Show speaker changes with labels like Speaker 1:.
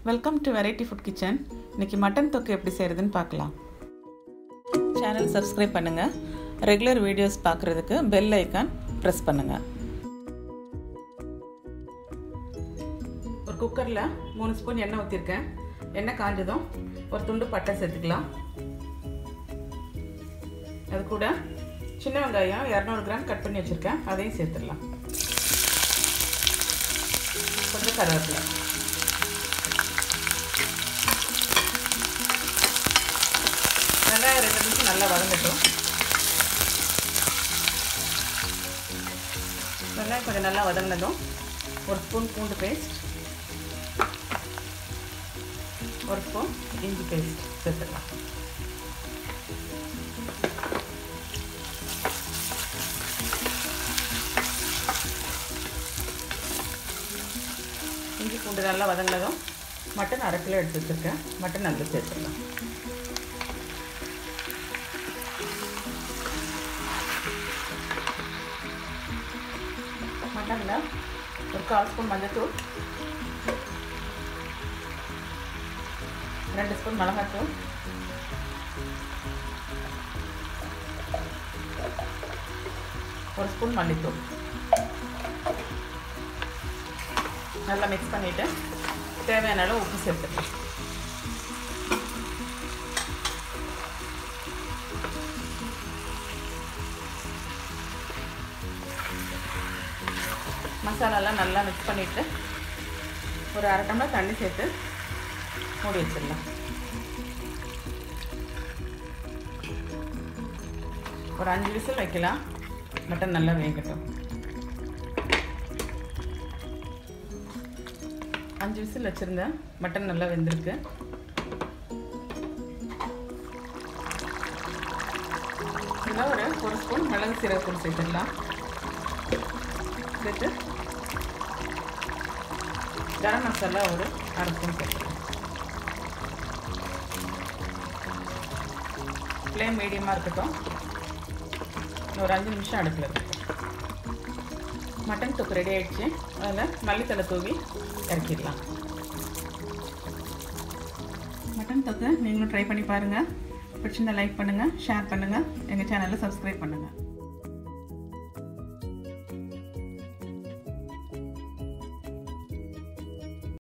Speaker 1: welcome to variety food kitchen இன்னைக்கு mutton thokku எப்படி செய்கிறதுன்னு பார்க்கலாம் சேனல் சப்ஸ்கிரைப் பண்ணுங்கள் ரெகுலர் வீடியோஸ் பார்க்குறதுக்கு பெல் ஐக்கான் ப்ரெஸ் பண்ணுங்கள் ஒரு குக்கரில் மூணு ஸ்பூன் எண்ணெய் ஊற்றிருக்கேன் எண்ணெய் காஞ்சதும் ஒரு துண்டு பட்டை சேர்த்துக்கலாம் அது கூட சின்ன வெங்காயம் இரநூறு கிராம் கட் பண்ணி வச்சுருக்கேன் அதையும் சேர்த்துடலாம் கொஞ்சம் கருவேப்பிலை வெங்காயம் ரெண்டு நிமிஷம் நல்லா வதங்கட்டும் வெங்காயம் கொஞ்சம் நல்லா வதங்கினதும் ஒரு ஸ்பூன் பூண்டு பேஸ்ட் ஒரு ஸ்பூன் இஞ்சி பேஸ்ட் சேர்த்துக்கலாம் இஞ்சி பூண்டு நல்லா வதங்கினதும் மட்டன் அரை கிலோ எடுத்து வச்சுருக்கேன் மட்டன் நல்லா சேர்த்துடலாம் மட்டனில் ஒரு கால் ஸ்பூன் மஞ்சத்தூள் ரெண்டு ஸ்பூன் மிளகாத்தூள் ஒரு ஸ்பூன் மல்லித்தூள் நல்லா மிக்ஸ் பண்ணிவிட்டு தேவையான அளவு உப்பு சேர்த்துக்கலாம் மசாலாலாம் நல்லா மிக்ஸ் பண்ணிவிட்டு ஒரு அரை டம்ளர் தண்ணி சேர்த்து மூடி வச்சிடலாம் ஒரு அஞ்சு விசில் வைக்கலாம் மட்டன் நல்லா வேகட்டும் அஞ்சு விசில் வச்சுருந்தேன் மட்டன் நல்லா வெந்திருக்கு இதில் ஒரு ஒரு ஸ்பூன் மிளகு சீரகத்தூள் சேர்த்துடலாம் சேர்த்து கரம் மசாலா ஒரு அரை ஸ்பூன் சேர்த்துக்கலாம் ஃப்ளேம் மீடியமாக இருக்கட்டும் ஒரு அஞ்சு நிமிஷம் அடுப்பில் இருக்கட்டும் மட்டன் தொக்கு ரெடி ஆகிடுச்சு அதில் மல்லித்தலை தூவி இறக்கிடலாம் மட்டன் தொக்கு நீங்களும் ட்ரை பண்ணி பாருங்கள் பிடிச்சிருந்தா லைக் பண்ணுங்கள் ஷேர் பண்ணுங்கள் எங்கள் சேனலை சப்ஸ்கிரைப் பண்ணுங்கள்